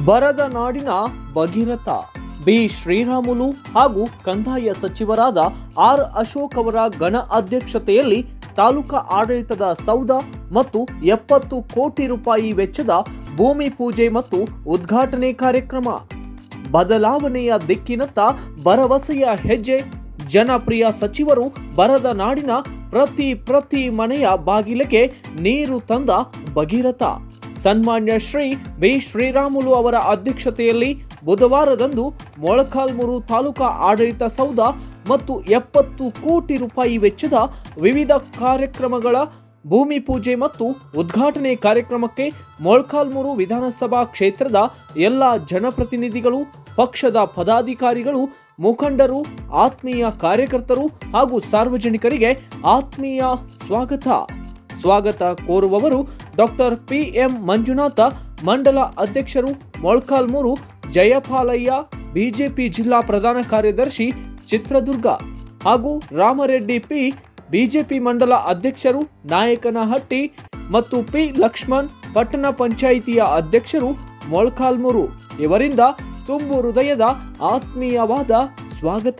ಬರದ ನಾಡಿನ ಭಗೀರಥ ಬಿ ಶ್ರೀರಾಮುಲು ಹಾಗೂ ಕಂದಾಯ ಸಚಿವರಾದ ಆರ್ ಅಶೋಕ್ ಅವರ ಗಣ ಅಧ್ಯಕ್ಷತೆಯಲ್ಲಿ ತಾಲೂಕಾ ಆಡಳಿತದ ಸೌಧ ಮತ್ತು ಎಪ್ಪತ್ತು ಕೋಟಿ ರೂಪಾಯಿ ವೆಚ್ಚದ ಭೂಮಿ ಪೂಜೆ ಮತ್ತು ಉದ್ಘಾಟನೆ ಕಾರ್ಯಕ್ರಮ ಬದಲಾವಣೆಯ ದಿಕ್ಕಿನತ್ತ ಭರವಸೆಯ ಹೆಜ್ಜೆ ಜನಪ್ರಿಯ ಸಚಿವರು ಬರದ ನಾಡಿನ ಪ್ರತಿ ಪ್ರತಿ ಮನೆಯ ಬಾಗಿಲಿಗೆ ನೀರು ತಂದ ಭಗೀರಥ ಸನ್ಮಾನ್ಯ ಶ್ರೀ ಬಿ ಶ್ರೀರಾಮುಲು ಅವರ ಅಧ್ಯಕ್ಷತೆಯಲ್ಲಿ ಬುಧವಾರದಂದು ಮೊಳಕಾಲ್ಮೂರು ತಾಲೂಕಾ ಆಡಳಿತ ಸೌಧ ಮತ್ತು ಎಪ್ಪತ್ತು ಕೋಟಿ ರೂಪಾಯಿ ವೆಚ್ಚದ ವಿವಿಧ ಕಾರ್ಯಕ್ರಮಗಳ ಭೂಮಿ ಪೂಜೆ ಮತ್ತು ಉದ್ಘಾಟನೆ ಕಾರ್ಯಕ್ರಮಕ್ಕೆ ಮೊಳಕಾಲ್ಮೂರು ವಿಧಾನಸಭಾ ಕ್ಷೇತ್ರದ ಎಲ್ಲ ಜನಪ್ರತಿನಿಧಿಗಳು ಪಕ್ಷದ ಪದಾಧಿಕಾರಿಗಳು ಮುಖಂಡರು ಆತ್ಮೀಯ ಕಾರ್ಯಕರ್ತರು ಹಾಗೂ ಸಾರ್ವಜನಿಕರಿಗೆ ಆತ್ಮೀಯ ಸ್ವಾಗತ ಸ್ವಾಗತ ಕೋರುವವರು ಡಾಕ್ಟರ್ ಪಿ ಎಂ ಮಂಜುನಾಥ ಮಂಡಲ ಅಧ್ಯಕ್ಷರು ಮೊಳಕಾಲ್ಮೂರು ಜಯಪಾಲಯ್ಯ ಬಿಜೆಪಿ ಜಿಲ್ಲಾ ಪ್ರಧಾನ ಕಾರ್ಯದರ್ಶಿ ಚಿತ್ರದುರ್ಗ ಹಾಗೂ ರಾಮರೆಡ್ಡಿ ಪಿ ಬಿಜೆಪಿ ಮಂಡಲ ಅಧ್ಯಕ್ಷರು ನಾಯಕನಹಟ್ಟಿ ಮತ್ತು ಪಿ ಲಕ್ಷ್ಮಣ್ ಪಟ್ಟಣ ಪಂಚಾಯಿತಿಯ ಅಧ್ಯಕ್ಷರು ಮೊಳಕಾಲ್ಮೂರು ಇವರಿಂದ ತುಂಬು ಹೃದಯದ ಆತ್ಮೀಯವಾದ ಸ್ವಾಗತ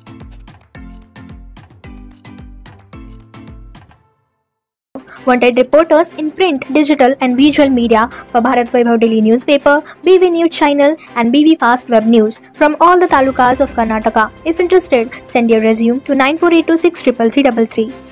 Wanted reporters in print, digital, and visual media for Bharat Vaibhav Daily Newspaper, BV News Channel, and BV Fast Web News from all the talukas of Karnataka. If interested, send your resume to 9482633333.